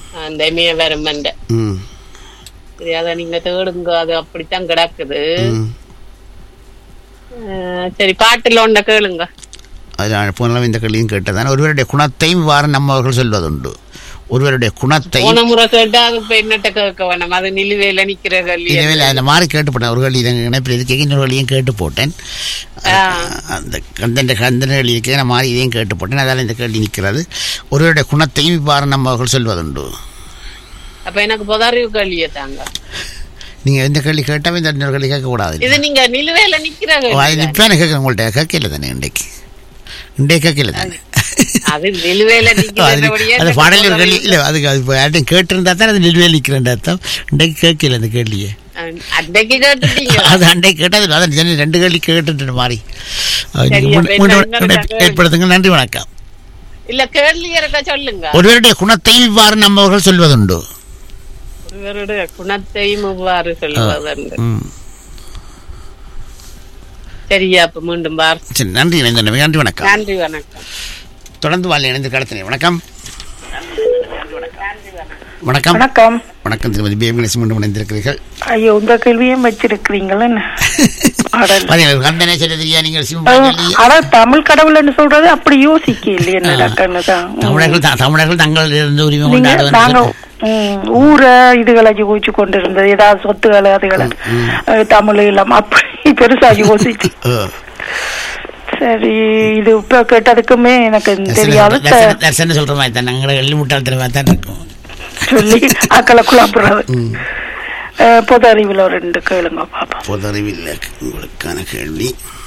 அந்த இமய வரம்பண்ட ம் சரி அதை நீங்க தேடுங்க அது அப்படித்தான் கிடக்குது ம் அஹ், சரி பாட்டுல ஒன்ன கேளுங்க அது போனாலும் இந்த கேள்வியும் கேட்டதான் ஒருவருடைய குணத்தையும் வார நம்மவர்கள் சொல்வதுண்டு ஒருவருடைய குணத்தை போன முறை கேட்டா அது இப்ப என்னட்ட கேட்க வேணாம் அது நிலுவையில நிக்கிற கல்வி எனவே அந்த மாதிரி கேட்டு போட்டேன் ஒரு கேள்வி இதன் இணைப்பில் இதுக்கு இன்னொரு கேள்வியும் கேட்டு போட்டேன் அந்த கந்தன் கந்தன் கேள்வி இருக்கு நான் மாதிரி இதையும் கேட்டு போட்டேன் அதால் இந்த கேள்வி நிற்கிறது ஒருவருடைய குணத்தையும் இவ்வாறு நம்மவர்கள் சொல்வதுண்டு அப்ப எனக்கு பொதாரிவு கல்வியை தாங்க நீங்கள் எந்த கேள்வி கேட்டாலும் இந்த இன்னொரு கேள்வி கேட்கக்கூடாது இது நீங்க நிலுவையில நிக்கிற ஓ, அது கேள்வி இப்போ எனக்கு கேட்க உங்கள்கிட்ட கேட்கல தானே இன்றைக்கு இன்றைக்கு கேட்கல தானே அது நிலுவையில அது நிக்கிறபடியே அது பாடல் ஒரு கேள்வி இல்லை அதுக்கு அது இப்போ யார்ட்டையும் கேட்டிருந்தா தான் அது நிலுவையில் நிற்கிறேன் அர்த்தம் இன்றைக்கு கேட்கல அந்த கேள்வியை அன்றைக்கு கேட்டுட்டீங்க அது அண்டை கேட்டது அதான் சரி ரெண்டு கேள்வி கேட்டுட்டு மாதிரி அது சரி, நீங்க அப்ப முன்- என்ன முன் இன்னொரு கேள்வி? ஏற்படுத்துங்க நன்றி வணக்கம் இல்ல கேள்வி இருக்க சொல்லுங்க ஒருவருடைய குணத்தை இவ்வாறு நம்மவர்கள் சொல்வதுண்டு ஒருவருடைய குணத்தையும் இவ்வாறு சொல்வதென்று ம். சரியா அப்ப மீண்டும் பார் சரி நன்றி இணைந்தனவே நன்றி வணக்கம் நன்றி வணக்கம் தொடர்ந்து வாழ் இணைந்து கடத்தினேன் வணக்கம் வணக்கம் வணக்கம் வணக்கம் திருமதி பேபி கணேசன் மீண்டும் இணைந்திருக்கிறீர்கள் ஐயோ இந்த கேள்வியும் வச்சிருக்கிறீங்களே பாடல் பாருங்கள், கந்தனை சொல்ல தெரியா நீங்கள் அது- சிவபாஜலி ஆனா தமிழ் கடவுள்னு சொல்றது அப்படி யோசிக்க இல்லையே என்னடா கண்ணுதான் தமிழர்கள் த- தமிழர்கள் தங்கள் இருந்து உரிமை நீங்க கொண்டாடுவது நாங்க ம், ஊரை இதுகளை யோசிச்சு கொண்டு இருந்தது ஏதாவது சொத்துக்களை அதுகளை அஹ், தமிழ் இல்லாம அப்படி பெருசா யோசிச்சு சரி இது இப்ப கேட்டதுக்குமே எனக்கு தெரியாது த- தர்சன சொல்ற மாதிரி தான் நாங்கள் எள்ளி முட்டாள்தனமா தான் இருக்கும் சொல்லி அக்களை குழப்புறது அஹ், பொது அறிவுல ஒரு ரெண்டு கேளுங்க பாப்பா பொது அறிவில் உங்களுக்கான கேள்வி